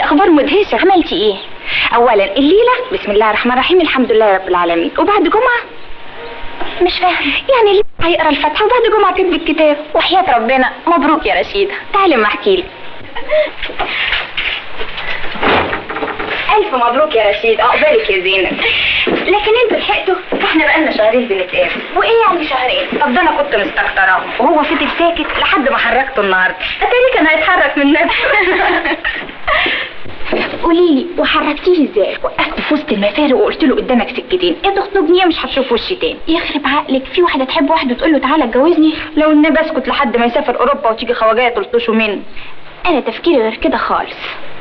الاخبار مدهشه عملتي ايه اولا الليله بسم الله الرحمن الرحيم الحمد لله رب العالمين وبعد جمعه مش فاهم يعني اللي هيقرا الفاتحه وبعد جمعه كتب الكتاب وحياه ربنا مبروك يا رشيده تعالي ما احكي لك الف مبروك يا رشيد عقبالك يا زينب لكن انتوا لحقتوا احنا بقالنا شهرين بنتقابل وايه يعني شهرين طب ده انا كنت مستكتراه وهو فضل ساكت لحد ما حركته النهارده اتاري كان هيتحرك من نفسه قولي لي وحركتيه ازاي وقفت في وسط المفارق وقلت له قدامك سكتين يا تخطبني يا مش هتشوف وشي تاني يخرب عقلك في واحده تحب واحده تقول له تعالى اتجوزني لو النبي اسكت لحد ما يسافر اوروبا وتيجي خواجايه تلطشه مني انا تفكيري غير كده خالص